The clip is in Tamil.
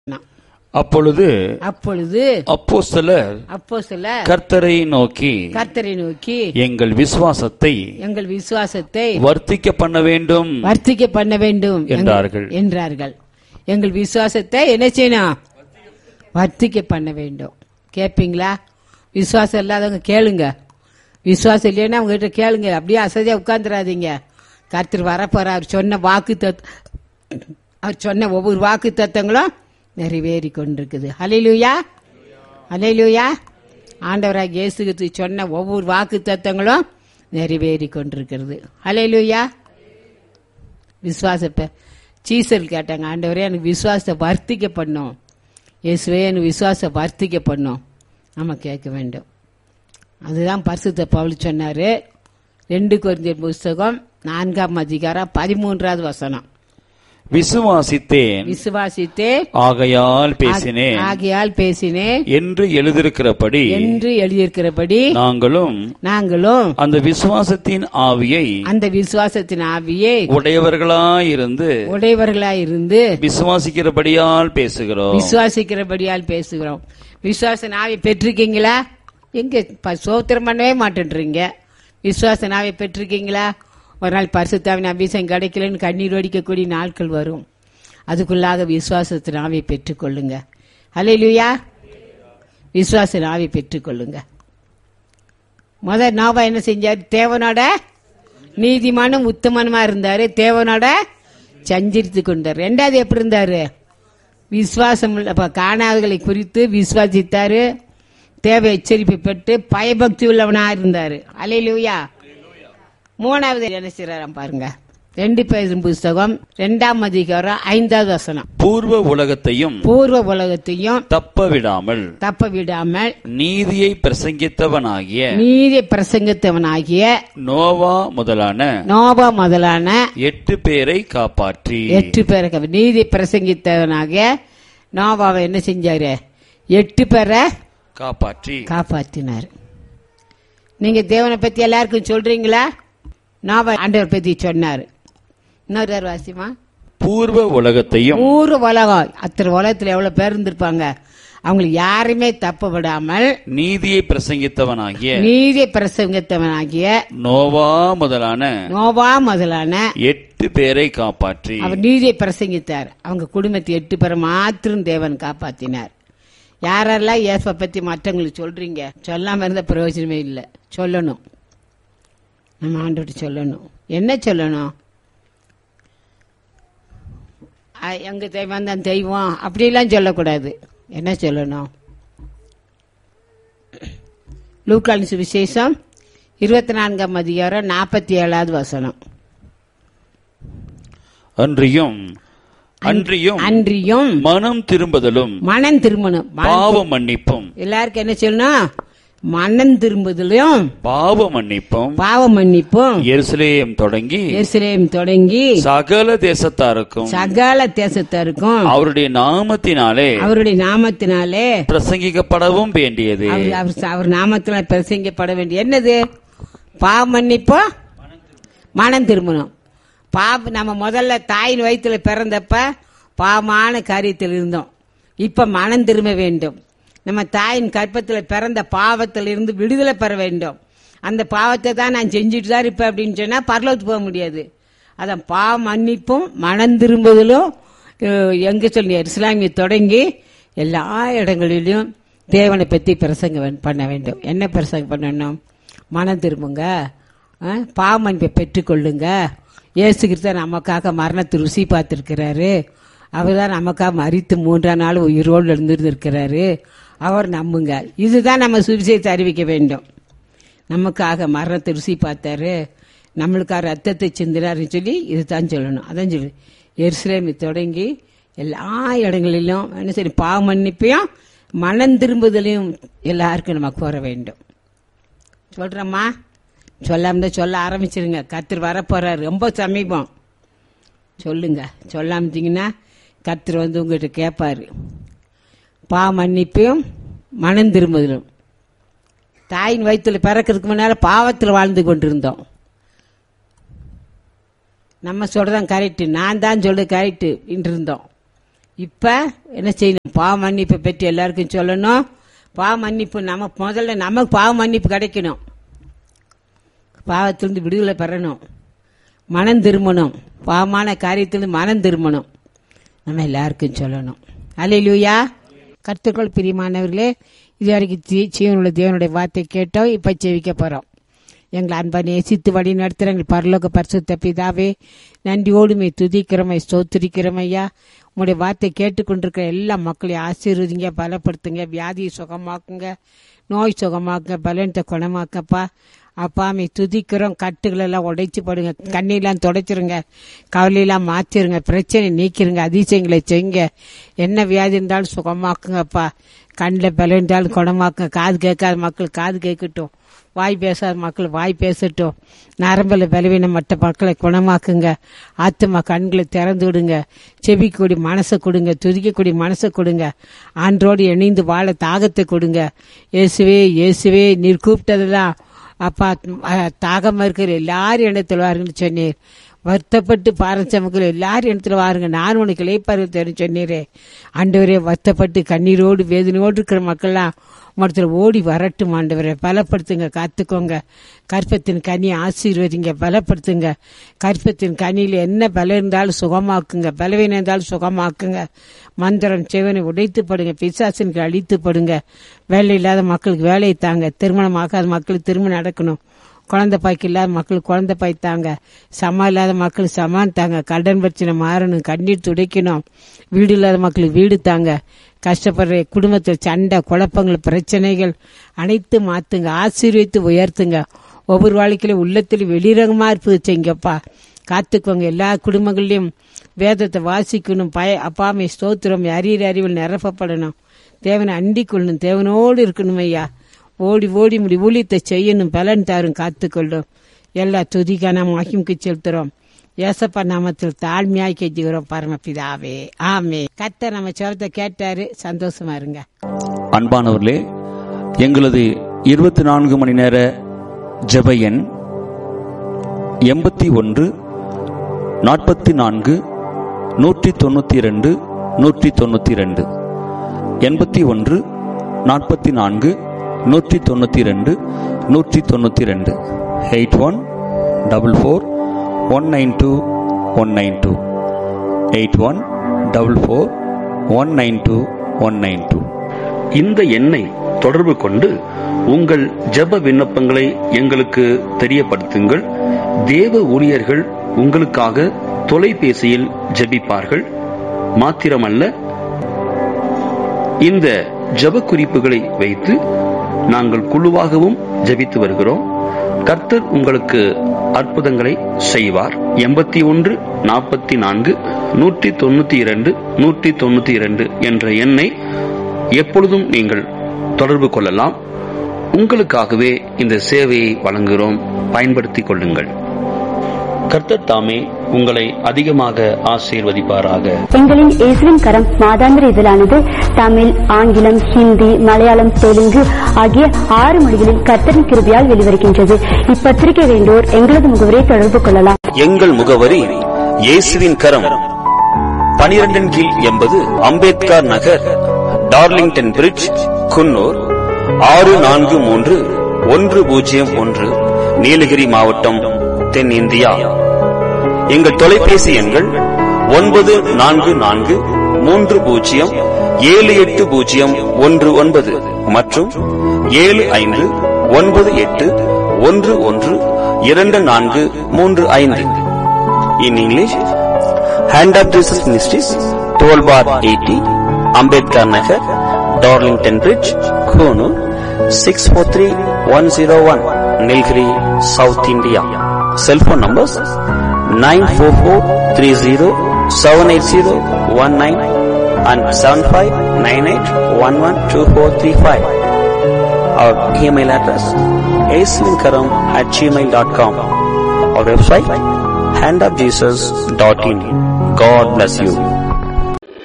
அப்பொழுது அப்பொழுது அப்போஸ்தலர் அப்போ சில கர்த்தரை நோக்கி கர்த்தரை நோக்கி எங்கள் விசுவாசத்தை எங்கள் விசுவாசத்தை வர்த்திக்க பண்ண வேண்டும் வர்த்திக்க பண்ண வேண்டும் என்றார்கள். என்றார்கள் எங்கள் விசுவாசத்தை என்ன செய்யணும் வர்த்திக்க பண்ண வேண்டும் கேட்பீங்களா விசுவாசம் இல்லாதவங்க கேளுங்க விசுவாசம் இல்லைன்னா அவங்க கிட்ட கேளுங்க அப்படியே அசதியா உட்கார்ந்துடாதீங்க கர்த்தர் வரப்போற அவர் சொன்ன வாக்கு தத் அவர் சொன்ன ஒவ்வொரு வாக்கு தத்தங்களும் நிறைவேறி கொண்டிருக்குது ஹலிலூயா ஹலிலூயா ஆண்டவராக இயேசு கிறிஸ்து சொன்ன ஒவ்வொரு வாக்கு தத்தங்களும் நிறைவேறி கொண்டிருக்கிறது ஹலிலூயா விசுவாசத்தை சீசல் கேட்டாங்க ஆண்டவரே எனக்கு விசுவாசத்தை வர்த்திக்க பண்ணும் இயேசுவே எனக்கு விசுவாசத்தை வர்த்திக்க பண்ணும் நம்ம கேட்க வேண்டும் அதுதான் பரிசுத்த பவுல் சொன்னாரு ரெண்டு குறைஞ்சர் புஸ்தகம் நான்காம் அதிகாரம் பதிமூன்றாவது வசனம் விசுவாசித்தேன் விசுவாசித்தே ஆகையால் பேசினேன் ஆகையால் பேசினேன் என்று எழுதியிருக்கிறபடி என்று எழுதியிருக்கிறபடி நாங்களும் நாங்களும் அந்த விசுவாசத்தின் ஆவியை அந்த விசுவாசத்தின் ஆவியை உடையவர்களாயிருந்து உடையவர்களாயிருந்து விசுவாசிக்கிறபடியால் பேசுகிறோம் விசுவாசிக்கிறபடியால் பேசுகிறோம் விசுவாச நாவை பெற்றிருக்கீங்களா எங்க ப- சோத்திரம் பண்ணவே மாட்டேன்றீங்க விசுவாச நாவை பெற்றிருக்கீங்களா ஒரு நாள் பரிசுத்தாவின் அபிஷேகம் கிடைக்கலன்னு கண்ணீர் வடிக்கக்கூடிய நாட்கள் வரும் அதுக்குள்ளாக விசுவாசத்தின் ஆவியை பெற்றுக்கொள்ளுங்க ஹalleluya விசுவாச ஆவியை பெற்றுக்கொள்ளுங்க முத நோபா என்ன செஞ்சார் தேவனோட நீதிமானும் உத்தமனுமா இருந்தாரு தேவனோட சஞ்சரித்து கொண்டார் ரெண்டாவது எப்படி இருந்தாரு விசுவாசம் உள்ள- அப்ப காணாதவர்களை குறித்து விசுவாசித்தாரு தேவை எச்சரிப்பு பெற்று பயபக்தி உள்ளவனா இருந்தாரு அலையிலூயா மூணாவது என்ன செய்யறாராம் பாருங்க ரெண்டு பேரும் புஸ்தகம் ரெண்டாம் அதிகாரம் ஐந்தாவது வசனம் பூர்வ உலகத்தையும் பூர்வ உலகத்தையும் தப்ப விடாமல் தப்ப விடாமல் நீதியை பிரசங்கித்தவனாகிய நீதி பிரசங்கத்தவனாகிய நோவா முதலான நோபா முதலான எட்டு பேரை காப்பாற்றி எட்டு பேரை நீதி பிரசங்கித்தவனாகிய நோபாவை என்ன செஞ்சாரு எட்டு பேரை காப்பாற்றி காப்பாற்றினார் நீங்க தேவனை பத்தி எல்லாருக்கும் சொல்றீங்களா நோபா ஆண்டவர் பத்தி சொன்னாரு இன்னொரு தடவை வாசிமா பூர்வ உலகத்தையும் ஊர் உலகம் அத்தனை உலகத்துல எவ்வளவு பேர் இருந்திருப்பாங்க அவங்களுக்கு யாருமே தப்பு விடாமல் நீதியை பிரசங்கித்தவனாகிய நீதி பிரசங்கத்தவனாகிய நோவா முதலான நோபா முதலான எட்டு பேரை காப்பாற்றி அவர் நீதியை பிரசங்கித்தார் அவங்க குடும்பத்தை எட்டு பேரை மாத்திரம் தேவன் காப்பாத்தினார் யாரெல்லாம் இயேசுவை பத்தி மற்றவங்களுக்கு சொல்றீங்க சொல்லாம இருந்த பிரயோஜனமே இல்லை சொல்லணும் நம்ம ஆண்டோட சொல்லணும் என்ன சொல்லணும் அ, எங்க தெய்வம் தான் தெய்வம் அப்படிலாம் சொல்லக்கூடாது என்ன சொல்லணும் லூக்கான் சுவிசேஷம் இருபத்தி நான்காம் அதிகாரம் நாற்பத்தி ஏழாவது வசனம் அன்றியும் அன்றியும் அன்றியும் மனம் திரும்புதலும் மனம் திரும்பணும் மனம் பாவ மன்னிப்பும் எல்லாருக்கும் என்ன சொல்லணும் மனம் திரும்புதலையும் பாவ மன்னிப்பும் பாவ மன்னிப்பும் எருசலேம் தொடங்கி எருசலேம் தொடங்கி சகல தேசத்தாருக்கும் சகல தேசத்தாருக்கும் அவருடைய நாமத்தினாலே அவருடைய நாமத்தினாலே பிரசங்கிக்கப்படவும் வேண்டியது அவர் அவர் அவர் நாமத்தினால பிரசங்கிக்கப்பட வேண்டிய என்னது பாவ மன்னிப்போ மனம் திரும்பணும் பாவ நம்ம முதல்ல தாயின் வயித்துல பிறந்தப்ப பாவமான காரியத்தில் இருந்தோம் இப்ப மனம் திரும்ப வேண்டும் நம்ம தாயின் கற்பத்தில் பிறந்த பாவத்தில் இருந்து விடுதலை பெற வேண்டும் அந்த பாவத்தை தான் நான் செஞ்சுட்டு தான் இருப்பேன் அப்படின்னு சொன்னா பரலோகத்துக்கு போக முடியாது அதான் பாவ மன்னிப்பும் மனம் திரும்புதலும் அஹ், எங்க சொல்லி இஸ்லாமிய தொடங்கி எல்லா இடங்களிலும் தேவனை பத்தி பிரசங்க வே- பண்ண வேண்டும் என்ன பிரசங்கம் பண்ணணும் மனம் திரும்புங்க அஹ், பாவ மன்னிப்பை பெற்றுக்கொள்ளுங்க இயேசு கிறிஸ்து நமக்காக மரணத்தை ருசி பார்த்திருக்கிறாரு அவர் தான் நமக்காக மறித்து மூன்றாம் நாள் உயிரோடு எழுந்திருந்திருக்கிறாரு அவர் நம்புங்க இதுதான் நம்ம சுவிசேஷத்தை அறிவிக்க வேண்டும் நமக்காக மரணத்தை ருசி பார்த்தாரு நம்மளுக்காக ரத்தத்தை சிந்தினார்னு சொல்லி இதுதான் சொல்லணும் அதான் சொல்லு எருசலேமை தொடங்கி எல்லா இடங்களிலும் என்ன சரி பாவ மன்னிப்பையும் மனம் திரும்புதலையும் எல்லாருக்கும் நம்ம கோர வேண்டும் சொல்றோம்மா சொல்லாம தான் சொல்ல ஆரம்பிச்சிருங்க கர்த்தர் வரப்போறாரு ரொம்ப சமீபம் சொல்லுங்க சொல்லாமட்டீங்கன்னா கர்த்தர் வந்து உங்ககிட்ட கேட்பாரு பா மன்னிப்பையும் மனம் திரும்புதலும் தாயின் வயிற்றுல பிறக்கிறதுக்கு முன்னால பாவத்தில் வாழ்ந்து கொண்டிருந்தோம் நம்ம சொல்றதான் கரெக்ட் நான் தான் சொல்றது கரெக்ட் இருந்தோம் இப்ப என்ன செய்யணும் பாவ மன்னிப்பை பற்றி எல்லாருக்கும் சொல்லணும் பாவ மன்னிப்பு நமக்கு முதல்ல நமக்கு பாவ மன்னிப்பு கிடைக்கணும் பாவத்திலிருந்து விடுதலை பெறணும் மனம் திரும்பணும் பாவமான காரியத்திலிருந்து மனம் திரும்பணும் நம்ம எல்லாருக்கும் சொல்லணும் அலையிலூயா கருத்துக்கள் பிரியமானவர்களே இதுவரைக்கும் ஜீ- ஜீவனுள்ள தேவனுடைய வார்த்தை கேட்டோம் இப்ப செவிக்க போறோம் எங்களை அன்பா நேசித்து வழி நடத்துகிற எங்கள் பரலோக பரிசுத்த பிதாவே நன்றியோடுமை துதிக்கிறோமை ஸ்தோத்திரிக்கிறோம் ஐயா உங்களுடைய வார்த்தை கேட்டுக்கொண்டிருக்கிற எல்லா மக்களையும் ஆசீர்வதிங்க பலப்படுத்துங்க வியாதியை சுகமாக்குங்க நோய் சுகமாக்குங்க பலனத்தை குணமாக்கப்பா அப்பாமை துதிக்கிறோம் கட்டுகள் எல்லாம் உடைச்சு போடுங்க கண்ணீர்லாம் துடைச்சிருங்க கவலையெல்லாம் மாத்திருங்க பிரச்சனை நீக்கிருங்க அதிசயங்களை செய்யுங்க என்ன வியாதி இருந்தாலும் சுகமாக்குங்கப்பா கண்ணில் பலம் இருந்தாலும் குணமாக்குங்க காது கேட்காத மக்கள் காது கேட்கட்டும் வாய் பேசாத மக்கள் வாய் பேசட்டும் நரம்பில் பலவீனம் மற்ற மக்களை குணமாக்குங்க ஆத்துமா கண்களை திறந்து விடுங்க செவிக்கூடி மனசை கொடுங்க துதிக்கக்கூடிய மனசை கொடுங்க ஆன்றோடு இணைந்து வாழ தாகத்தை கொடுங்க இயேசுவே இயேசுவே நீர் கூப்பிட்டதெல்லாம் அப்பா அஹ், தாகமா இருக்கிற எல்லாரும் இடத்துல வாருங்கன்னு சொன்னீர் வருத்தப்பட்டு பாரஞ்சமக்கள் எல்லாரும் இடத்துல வாருங்க நான் உனக்கு இளைப்பாரு தெரியும் சொன்னீரே ஆண்டவரே வருத்தப்பட்டு கண்ணீரோடு வேதனையோடு இருக்கிற மக்கள்லாம் மரத்தில் ஓடி வரட்டும் ஆண்டவரே பலப்படுத்துங்க காத்துக்கோங்க கற்பத்தின் கனியை ஆசீர்வதிங்க பலப்படுத்துங்க கற்பத்தின் கனியில் என்ன பலம் இருந்தாலும் சுகமாக்குங்க பலவீனம் இருந்தாலும் சுகமாக்குங்க மந்திரம் செவனை உடைத்து படுங்க பிசாசனுக்கு அழித்து படுங்க வேலை இல்லாத மக்களுக்கு வேலையை தாங்க திருமணம் ஆகாத மக்களுக்கு திருமணம் நடக்கணும் குழந்தை பாய்க்கு இல்லாத மக்களுக்கு குழந்தை பாய் தாங்க சமா இல்லாத மக்களுக்கு சமான் தாங்க கடன் பிரச்சனை மாறணும் கண்ணீர் துடைக்கணும் வீடு இல்லாத மக்களுக்கு வீடு தாங்க கஷ்டப்படுற குடும்பத்தில் சண்டை குழப்பங்கள் பிரச்சனைகள் அனைத்து மாத்துங்க ஆசீர்வித்து உயர்த்துங்க ஒவ்வொரு வாழ்க்கையிலும் உள்ளத்தில் வெளிரகமா இருப்பது செய்யுங்கப்பா காத்துக்கோங்க எல்லா குடும்பங்கள்லயும் வேதத்தை வாசிக்கணும் பய அப்பாமை ஸ்தோத்திரம் அறிகிற அறிவில் நிரப்பப்படணும் தேவனை அண்டிக் கொள்ளணும் தேவனோடு இருக்கணும் ஐயா ஓடி ஓடி முடி ஊழியத்தை செய்யணும் பலன் தாரும் காத்துக்கொள்ளும் எல்லா துதிக்கான மகிமுக்கு செலுத்துறோம் ஏசப்பா நாமத்தில் தாழ்மையாய் கெஞ்சுகிறோம் பரமபிதாவே ஆமே கத்த நம்ம சொல்றத கேட்டாரு சந்தோஷமா இருங்க அன்பானவர்களே எங்களது இருபத்தி நான்கு மணி நேர ஜெப எண் எண்பத்தி ஒன்று நாற்பத்தி நான்கு நூற்றி தொண்ணூற்றி ரெண்டு நூற்றி தொண்ணூற்றி ரெண்டு எண்பத்தி ஒன்று நாற்பத்தி நான்கு நூற்றி தொண்ணூற்றி ரெண்டு நூற்றி தொண்ணூற்றி ரெண்டு eight one double four one nine two one nine two eight one double four one nine two one nine two இந்த எண்ணை தொடர்பு கொண்டு உங்கள் ஜெப விண்ணப்பங்களை எங்களுக்கு தெரியப்படுத்துங்கள் தேவ ஊழியர்கள் உங்களுக்காக தொலைபேசியில் ஜெபிப்பார்கள் மாத்திரமல்ல இந்த ஜெப குறிப்புகளை வைத்து நாங்கள் குழுவாகவும் ஜெபித்து வருகிறோம் கர்த்தர் உங்களுக்கு அற்புதங்களை செய்வார் எண்பத்தி ஒன்று நாற்பத்தி நான்கு நூற்றி தொண்ணூத்தி இரண்டு நூற்றி தொண்ணூத்தி இரண்டு என்ற எண்ணை எப்பொழுதும் நீங்கள் தொடர்பு கொள்ளலாம் உங்களுக்காகவே இந்த சேவையை வழங்குகிறோம் பயன்படுத்திக் கொள்ளுங்கள் கர்த்தர் தாமே உங்களை அதிகமாக ஆசீர்வதிப்பாராக எங்களின் இயேசுவின் கரம் மாதாந்திர இதழானது தமிழ் ஆங்கிலம் ஹிந்தி மலையாளம் தெலுங்கு ஆகிய ஆறு மொழிகளில் கர்த்தரின் கிருபையால் வெளிவருகின்றது இப்பத்திரிகை வேண்டோர் எங்களது முகவரை தொடர்பு கொள்ளலாம் எங்கள் முகவரி இயேசுவின் கரம் பனிரெண்டின் கீழ் எண்பது அம்பேத்கர் நகர் டார்லிங்டன் பிரிட்ஜ் குன்னூர் ஆறு நான்கு மூன்று ஒன்று பூஜ்ஜியம் ஒன்று நீலகிரி மாவட்டம் தென்னிந்தியா எங்கள் தொலைபேசி எண்கள் ஒன்பது நான்கு நான்கு மூன்று பூஜ்ஜியம் ஏழு எட்டு பூஜ்ஜியம் ஒன்று ஒன்பது மற்றும் ஏழு ஐந்து ஒன்பது எட்டு ஒன்று ஒன்று இரண்டு நான்கு மூன்று ஐந்து in English hand of Jesus ministries twelve bar eighty Ambedkar Nagar Darlington bridge Coonoor six four three one zero one Nilgiri south India cellphone numbers nine four four three zero seven eight zero one nine and seven five nine eight one one two four three five our email address aswinkaram at gmail.com our website handofjesus.in god bless you